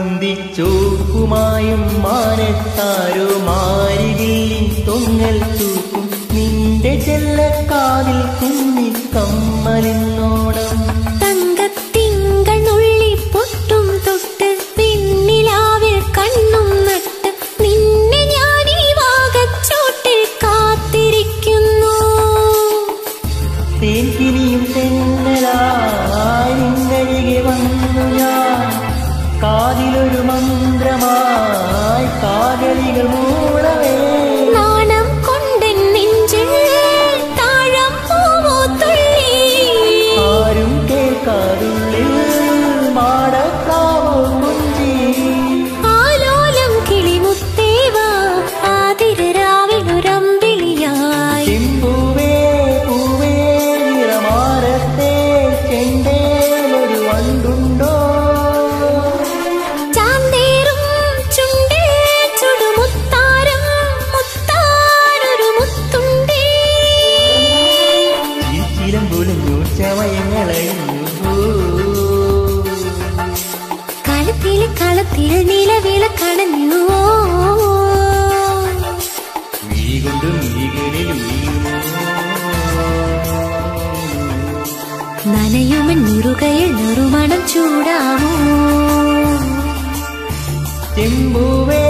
അന്തിച്ചോക്കുമായും മാനത്താരോ മാരികില്ലിൻ തൊങ്ങൽ തൂക്കും നിന്റെ ചെല്ലക്കാതിൽ കുഞ്ഞി കമ്മലിന്നോണം തങ്കത്തിങ്കൾ നുള്ളി പൊട്ടും തൊട്ട് പിന്നിലാവിൽ കണ്ണും നട്ട് നിന്നെ ഞാൻ ഈ വാകച്ചോട്ടിൽ കാത്തിരിക്കുന്നു തേൻകിനിയും തെന്നലായി നിന്നരികെ വന്നു ഞാൻ കാതിലൊരു മന്ത്രമായി കാതലികൾ മൂളവേ നാണം കൊണ്ടെൻ നെഞ്ചിൽ താഴം പോവോ തുള്ളി ആരും കേൾക്കാതുള്ളിൽ മാടക്കാവോ കുഞ്ചി ആലോലം കിളിമുത്തേവാ ആതിരാവിലൊരമ്പിളിയായി ചെമ്പൂവേ പൂവേ നിറമാരത്തെ ചെണ്ടേലൊരു വണ്ടുണ്ടോ ചാന്തേറും ചുണ്ടേ ചുടുമുത്താരം മുത്താനൊരു മുത്തുണ്ടേ ചിലം പൊലിഞ്ഞു ചമയങ്ങളഴിഞ്ഞു കളത്തിൽ കളത്തിൽ നിലവിള കടഞ്ഞുവോ വീകൊണ്ട് വീകളിൽ വീണു നനയുമൻ നിറുകയിൽ നെറുമണം ചൂടാമോ ചെമ്പൂവേ